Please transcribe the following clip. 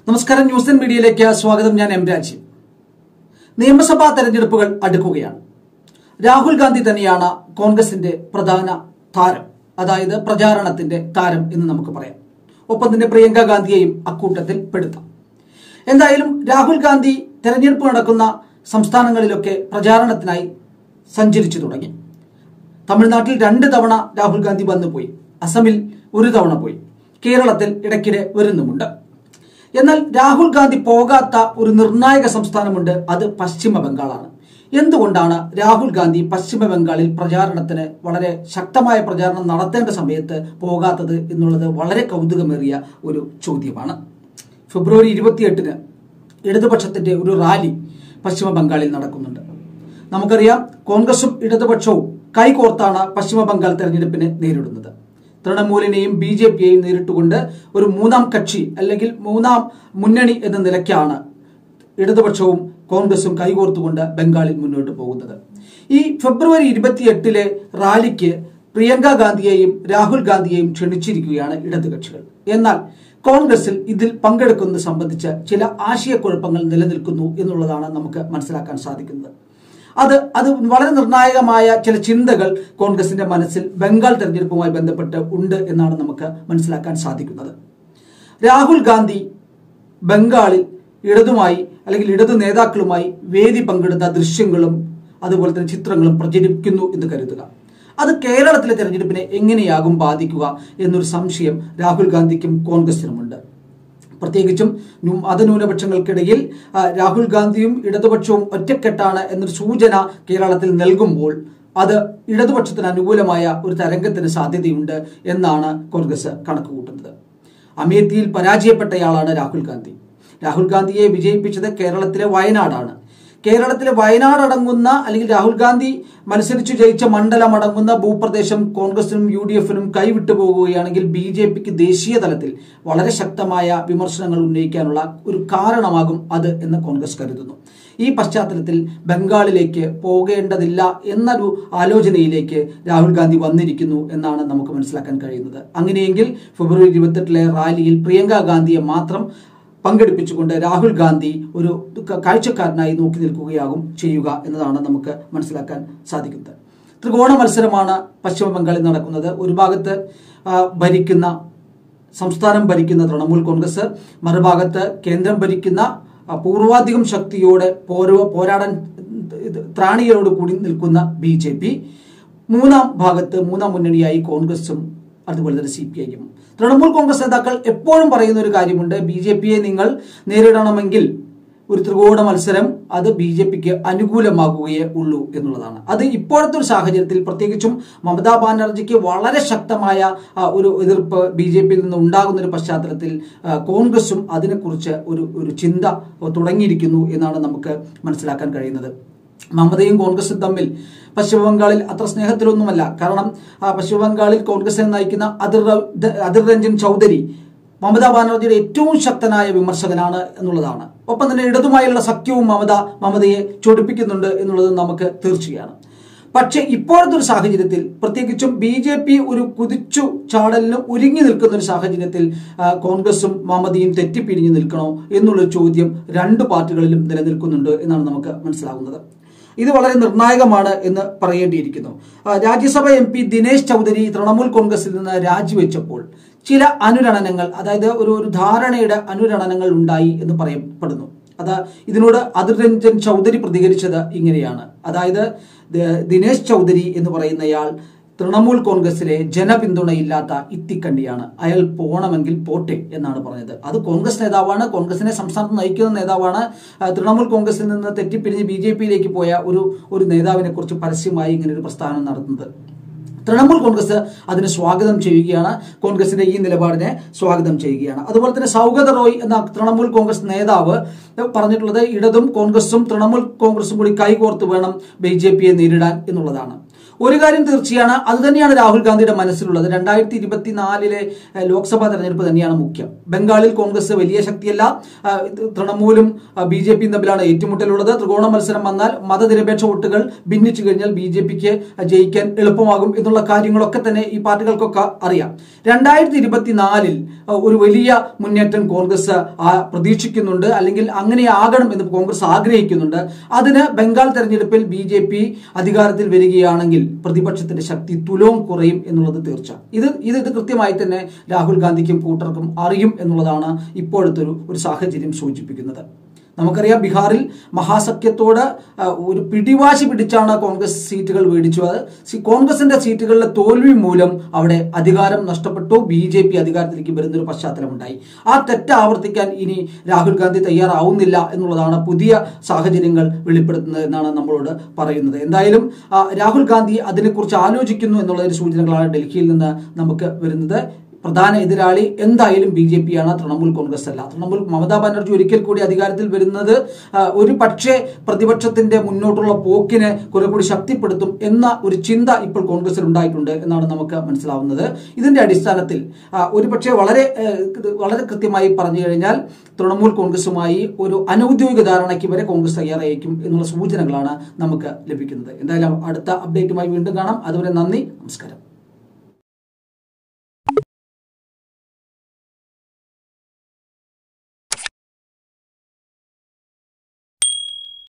നമസ്കാരം news and മീഡിയയിലേക്ക് സ്വാഗതം ഞാൻ എം രാജീവ് നിയമസഭാ തെരഞ്ഞെടുപ്പുകൾ അടുക്കുകയാണ് രാഹുൽ ഗാന്ധി തന്നെയാണ് കോൺഗ്രസിന്റെ പ്രധാന താരം അതായത് പ്രചാരണത്തിന്റെ താരം എന്ന് നമുക്ക് പറയാം ഒപ്പം തന്നെ പ്രിയങ്ക ഗാന്ധിയെയും അക്കൂട്ടത്തിൽ പെടുത്താം എന്തായാലും രാഹുൽ ഗാന്ധി തെരഞ്ഞെടുപ്പ് നടക്കുന്ന സംസ്ഥാനങ്ങളിലൊക്കെ പ്രചാരണത്തിനായി സഞ്ചരിച്ചു തുടങ്ങി തമിഴ്നാട്ടിൽ രണ്ട് തവണ രാഹുൽ ഗാന്ധി വന്നു പോയി അസമിൽ ഒരു തവണ പോയി കേരളത്തിൽ ഇടയ്ക്കിടെ വരുന്നുമുണ്ട് എന്നാൽ രാഹുൽ ഗാന്ധി പോകാത്ത ഒരു നിർണായക സംസ്ഥാനമുണ്ട് അത് പശ്ചിമ ബംഗാളാണ് എന്തുകൊണ്ടാണ് രാഹുൽ ഗാന്ധി പശ്ചിമ ബംഗാളിൽ പ്രചാരണത്തിന് വളരെ ശക്തമായ പ്രചാരണം നടത്തേണ്ട സമയത്ത് പോകാത്തത് എന്നുള്ളത് വളരെ കൗതുകമേറിയ ഒരു ചോദ്യമാണ് ഫെബ്രുവരി ഇരുപത്തിയെട്ടിന് ഇടതുപക്ഷത്തിന്റെ ഒരു റാലി പശ്ചിമ ബംഗാളിൽ നടക്കുന്നുണ്ട് നമുക്കറിയാം കോൺഗ്രസും ഇടതുപക്ഷവും കൈകോർത്താണ് പശ്ചിമ ബംഗാൾ തെരഞ്ഞെടുപ്പിനെ നേരിടുന്നത് തൃണമൂലിനെയും ബി ജെ പിയെയും നേരിട്ടുകൊണ്ട് ഒരു മൂന്നാം കക്ഷി അല്ലെങ്കിൽ മൂന്നാം മുന്നണി എന്ന നിലയ്ക്കാണ് ഇടതുപക്ഷവും കോൺഗ്രസും കൈകോർത്തുകൊണ്ട് ബംഗാളിൽ മുന്നോട്ട് പോകുന്നത് ഈ ഫെബ്രുവരി ഇരുപത്തിയെട്ടിലെ റാലിക്ക് പ്രിയങ്ക ഗാന്ധിയെയും രാഹുൽ ഗാന്ധിയെയും ക്ഷണിച്ചിരിക്കുകയാണ് ഇടതുകക്ഷികൾ എന്നാൽ കോൺഗ്രസിൽ ഇതിൽ പങ്കെടുക്കുന്നത് സംബന്ധിച്ച് ചില ആശയക്കുഴപ്പങ്ങൾ നിലനിൽക്കുന്നു എന്നുള്ളതാണ് നമുക്ക് മനസ്സിലാക്കാൻ സാധിക്കുന്നത് അത് അത് വളരെ നിർണായകമായ ചില ചിന്തകൾ കോൺഗ്രസിന്റെ മനസ്സിൽ ബംഗാൾ തെരഞ്ഞെടുപ്പുമായി ബന്ധപ്പെട്ട് ഉണ്ട് എന്നാണ് നമുക്ക് മനസ്സിലാക്കാൻ സാധിക്കുന്നത് രാഹുൽ ഗാന്ധി ബംഗാളിൽ ഇടതുമായി അല്ലെങ്കിൽ ഇടതു നേതാക്കളുമായി വേദി പങ്കെടുത്ത ദൃശ്യങ്ങളും അതുപോലെ തന്നെ ചിത്രങ്ങളും പ്രചരിക്കുന്നു എന്ന് കരുതുക അത് കേരളത്തിലെ തെരഞ്ഞെടുപ്പിനെ എങ്ങനെയാകും ബാധിക്കുക എന്നൊരു സംശയം രാഹുൽ ഗാന്ധിക്കും കോൺഗ്രസിനുമുണ്ട് പ്രത്യേകിച്ചും ന്യൂ- മതന്യൂനപക്ഷങ്ങൾക്കിടയിൽ ആ, രാഹുൽ ഗാന്ധിയും ഇടതുപക്ഷവും ഒറ്റക്കെട്ടാണ് എന്നൊരു സൂചന കേരളത്തിൽ നൽകുമ്പോൾ അത് ഇടതുപക്ഷത്തിന് അനുകൂലമായ ഒരു തരംഗത്തിന് സാധ്യതയുണ്ട് എന്നാണ് കോൺഗ്രസ് കണക്കുകൂട്ടുന്നത് അമേത്തിയിൽ പരാജയപ്പെട്ടയാളാണ് രാഹുൽ ഗാന്ധി രാഹുൽ ഗാന്ധിയെ വിജയിപ്പിച്ചത് കേരളത്തിലെ വയനാടാണ് കേരളത്തിലെ വയനാട് അടങ്ങുന്ന അല്ലെങ്കിൽ രാഹുൽ ഗാന്ധി മത്സരിച്ചു ജയിച്ച മണ്ഡലം അടങ്ങുന്ന ഭൂപ്രദേശം കോൺഗ്രസിനും യു ഡി എഫിനും കൈവിട്ടു പോകുകയാണെങ്കിൽ ബി ജെ പിക്ക് ദേശീയ തലത്തിൽ വളരെ ശക്തമായ വിമർശനങ്ങൾ ഉന്നയിക്കാനുള്ള ഒരു കാരണമാകും അത് എന്ന് കോൺഗ്രസ് കരുതുന്നു ഈ പശ്ചാത്തലത്തിൽ ബംഗാളിലേക്ക് പോകേണ്ടതില്ല എന്നൊരു ആലോചനയിലേക്ക് രാഹുൽ ഗാന്ധി വന്നിരിക്കുന്നു എന്നാണ് നമുക്ക് മനസ്സിലാക്കാൻ കഴിയുന്നത് അങ്ങനെയെങ്കിൽ ഫെബ്രുവരി ഇരുപത്തെട്ടിലെ റാലിയിൽ പ്രിയങ്ക ഗാന്ധിയെ മാത്രം പങ്കെടുപ്പിച്ചുകൊണ്ട് രാഹുൽ ഗാന്ധി ഒരു ക- കാഴ്ചക്കാരനായി നോക്കി നിൽക്കുകയാകും ചെയ്യുക എന്നതാണ് നമുക്ക് മനസ്സിലാക്കാൻ സാധിക്കുന്നത് ത്രികോണ മത്സരമാണ് പശ്ചിമ ബംഗാളിൽ നടക്കുന്നത് ഒരു ഭാഗത്ത് ആ, ഭരിക്കുന്ന സംസ്ഥാനം ഭരിക്കുന്ന തൃണമൂൽ കോൺഗ്രസ് മറുഭാഗത്ത് കേന്ദ്രം ഭരിക്കുന്ന ആ, പൂർവാധികം ശക്തിയോടെ പോരോ പോരാടാൻ ഇത് ത്രാണിയോട് കൂടി നിൽക്കുന്ന ബി ജെ പി മൂന്നാം ഭാഗത്ത് മൂന്നാം മുന്നണിയായി കോൺഗ്രസും അതുപോലെ തന്നെ സി പി ഐയും തൃണമൂൽ കോൺഗ്രസ് നേതാക്കൾ എപ്പോഴും പറയുന്ന ഒരു കാര്യമുണ്ട് ബി ജെ പിയെ നിങ്ങൾ നേരിടണമെങ്കിൽ ഒരു ത്രികോണ മത്സരം അത് ബി ജെ പിക്ക് അനുകൂലമാകുകയേ ഉള്ളൂ എന്നുള്ളതാണ് അത് ഇപ്പോഴത്തെ ഒരു സാഹചര്യത്തിൽ പ്രത്യേകിച്ചും മമതാ ബാനർജിക്ക് വളരെ ശക്തമായ ആ, ഒരു എതിർപ്പ് ബി ജെ പിയിൽ നിന്ന് ഉണ്ടാകുന്ന ഒരു പശ്ചാത്തലത്തിൽ ആ, കോൺഗ്രസും അതിനെക്കുറിച്ച് ഒരു ഒരു ചിന്ത തുടങ്ങിയിരിക്കുന്നു എന്നാണ് നമുക്ക് മനസ്സിലാക്കാൻ കഴിയുന്നത് മമതയും കോൺഗ്രസും തമ്മിൽ പശ്ചിമ ബംഗാളിൽ അത്ര സ്നേഹത്തിലൊന്നുമല്ല കാരണം ആ, പശ്ചിമ ബംഗാളിൽ കോൺഗ്രസിനെ നയിക്കുന്ന അതിർ അതിർ രഞ്ജൻ ചൗധരി മമതാ ബാനർജിയുടെ ഏറ്റവും ശക്തനായ വിമർശകനാണ് എന്നുള്ളതാണ് ഒപ്പം തന്നെ ഇടതുമായുള്ള സഖ്യവും മമത മമതയെ ചൊടിപ്പിക്കുന്നുണ്ട് എന്നുള്ളത് നമുക്ക് തീർച്ചയാണ് പക്ഷേ ഇപ്പോഴത്തെ ഒരു സാഹചര്യത്തിൽ പ്രത്യേകിച്ചും ബി ജെ പി ഒരു കുതിച്ചു ചാടലിന് ഒരുങ്ങി നിൽക്കുന്ന ഒരു സാഹചര്യത്തിൽ ആ, കോൺഗ്രസും മമതയും തെറ്റിപ്പിരിഞ്ഞു നിൽക്കണോ എന്നുള്ള ചോദ്യം രണ്ട് പാർട്ടികളിലും നിലനിൽക്കുന്നുണ്ട് എന്നാണ് നമുക്ക് മനസ്സിലാകുന്നത് ഇത് വളരെ നിർണായകമാണ് എന്ന് പറയേണ്ടിയിരിക്കുന്നു ആ, രാജ്യസഭ എം പി ദിനേശ് ചൗധരി തൃണമൂൽ കോൺഗ്രസിൽ നിന്ന് രാജിവെച്ചപ്പോൾ ചില അനുരണനങ്ങൾ അതായത് ഒരു ഒരു ധാരണയുടെ അനുരണനങ്ങൾ ഉണ്ടായി എന്ന് പറയപ്പെടുന്നു അത് ഇതിനോട് അതിർ രഞ്ജൻ ചൗധരി പ്രതികരിച്ചത് ഇങ്ങനെയാണ് അതായത് ദ- ദിനേശ് ചൗധരി എന്ന് പറയുന്നയാൾ തൃണമൂൽ കോൺഗ്രസിലെ ജനപിന്തുണയില്ലാത്ത ഇത്തിക്കണ്ടിയാണ് അയാൾ പോണമെങ്കിൽ പോട്ടെ എന്നാണ് പറഞ്ഞത് അത് കോൺഗ്രസ് നേതാവാണ് കോൺഗ്രസിനെ സംസ്ഥാനത്ത് നയിക്കുന്ന നേതാവാണ് ആ, തൃണമൂൽ കോൺഗ്രസിൽ നിന്ന് തെറ്റിപ്പിരിഞ്ഞ് ബി ജെ പിയിലേക്ക് പോയ ഒരു ഒരു നേതാവിനെ കുറിച്ച് പരസ്യമായി ഇങ്ങനെ ഒരു പ്രസ്താവന നടത്തുന്നത് തൃണമൂൽ കോൺഗ്രസ് അതിനെ സ്വാഗതം ചെയ്യുകയാണ് കോൺഗ്രസിന്റെ ഈ നിലപാടിനെ സ്വാഗതം ചെയ്യുകയാണ് അതുപോലെ തന്നെ സൗഗത റോയ് എന്ന തൃണമൂൽ കോൺഗ്രസ് നേതാവ് പറഞ്ഞിട്ടുള്ളത് ഇടതും കോൺഗ്രസും തൃണമൂൽ കോൺഗ്രസും കൂടി കൈകോർത്ത് വേണം ബി ജെ പിയെ നേരിടാൻ എന്നുള്ളതാണ് ഒരു കാര്യം തീർച്ചയാണ് അത് തന്നെയാണ് രാഹുൽ ഗാന്ധിയുടെ മനസ്സിലുള്ളത് രണ്ടായിരത്തി ഇരുപത്തിനാലിലെ ഏഹ്, ലോക്സഭാ തെരഞ്ഞെടുപ്പ് തന്നെയാണ് മുഖ്യം ബംഗാളിൽ കോൺഗ്രസ് വലിയ ശക്തിയല്ല ആ, ഇത് തൃണമൂലും ബി ജെ പിയും തമ്മിലാണ് ഏറ്റുമുട്ടലുള്ളത് ത്രികോണ മത്സരം വന്നാൽ മതനിരപേക്ഷ വോട്ടുകൾ ഭിന്നിച്ചു കഴിഞ്ഞാൽ ബി ജെ പിക്ക് ജയിക്കാൻ എളുപ്പമാകും എന്നുള്ള കാര്യങ്ങളൊക്കെ തന്നെ ഈ പാർട്ടികൾക്കൊക്കെ അറിയാം രണ്ടായിരത്തി ഇരുപത്തിനാലിൽ ഒരു വലിയ മുന്നേറ്റം കോൺഗ്രസ് ആ, പ്രതീക്ഷിക്കുന്നുണ്ട് അല്ലെങ്കിൽ അങ്ങനെ ആകണം എന്ന് കോൺഗ്രസ് ആഗ്രഹിക്കുന്നുണ്ട് അതിന് ബംഗാൾ തെരഞ്ഞെടുപ്പിൽ ബി ജെ പി അധികാരത്തിൽ വരികയാണെങ്കിൽ പ്രതിപക്ഷത്തിന്റെ ശക്തി തുലവും കുറയും എന്നുള്ളത് തീർച്ച ഇത് ഇത് ഇത് കൃത്യമായി തന്നെ രാഹുൽ ഗാന്ധിക്കും കൂട്ടർക്കും അറിയും എന്നുള്ളതാണ് ഇപ്പോഴത്തെ ഒരു ഒരു സാഹചര്യം സൂചിപ്പിക്കുന്നത് നമുക്കറിയാം ബീഹാറിൽ മഹാസഖ്യത്തോട് ആ, ഒരു പിടിവാശി പിടിച്ചാണ് കോൺഗ്രസ് സീറ്റുകൾ മേടിച്ചത് സി- കോൺഗ്രസിന്റെ സീറ്റുകളിലെ തോൽവി മൂലം അവിടെ അധികാരം നഷ്ടപ്പെട്ടു ബി ജെ പി അധികാരത്തിലേക്ക് വരുന്നൊരു പശ്ചാത്തലമുണ്ടായി ആ തെറ്റ് ആവർത്തിക്കാൻ ഇനി രാഹുൽ ഗാന്ധി തയ്യാറാവുന്നില്ല എന്നുള്ളതാണ് പുതിയ സാഹചര്യങ്ങൾ വെളിപ്പെടുത്തുന്നത് എന്നാണ് നമ്മളോട് പറയുന്നത് എന്തായാലും ആ, രാഹുൽ ഗാന്ധി അതിനെക്കുറിച്ച് ആലോചിക്കുന്നു എന്നുള്ളതിന്റെ സൂചനകളാണ് ഡൽഹിയിൽ നിന്ന് നമുക്ക് വരുന്നത് പ്രധാന എതിരാളി എന്തായാലും ബി ജെ പി ആണ് തൃണമൂൽ കോൺഗ്രസ് അല്ല തൃണമൂൽ മമതാ ബാനർജി ഒരിക്കൽ കൂടി അധികാരത്തിൽ വരുന്നത് ആ, ഒരു പക്ഷേ പ്രതിപക്ഷത്തിന്റെ മുന്നോട്ടുള്ള പോക്കിനെ കുറെ കൂടി ശക്തിപ്പെടുത്തും എന്ന ഒരു ചിന്ത ഇപ്പോൾ കോൺഗ്രസിൽ ഉണ്ടായിട്ടുണ്ട് എന്നാണ് നമുക്ക് മനസ്സിലാവുന്നത് ഇതിന്റെ അടിസ്ഥാനത്തിൽ ആ, ഒരു പക്ഷേ വളരെ ഏ, ഇത് വളരെ കൃത്യമായി പറഞ്ഞു കഴിഞ്ഞാൽ തൃണമൂൽ കോൺഗ്രസുമായി ഒരു അനൌദ്യോഗിക ധാരണയ്ക്ക് വരെ കോൺഗ്രസ് തയ്യാറായിരിക്കും എന്നുള്ള സൂചനകളാണ് നമുക്ക് ലഭിക്കുന്നത് എന്തായാലും അടുത്ത അപ്ഡേറ്റുമായി വീണ്ടും കാണാം അതുവരെ നന്ദി നമസ്കാരം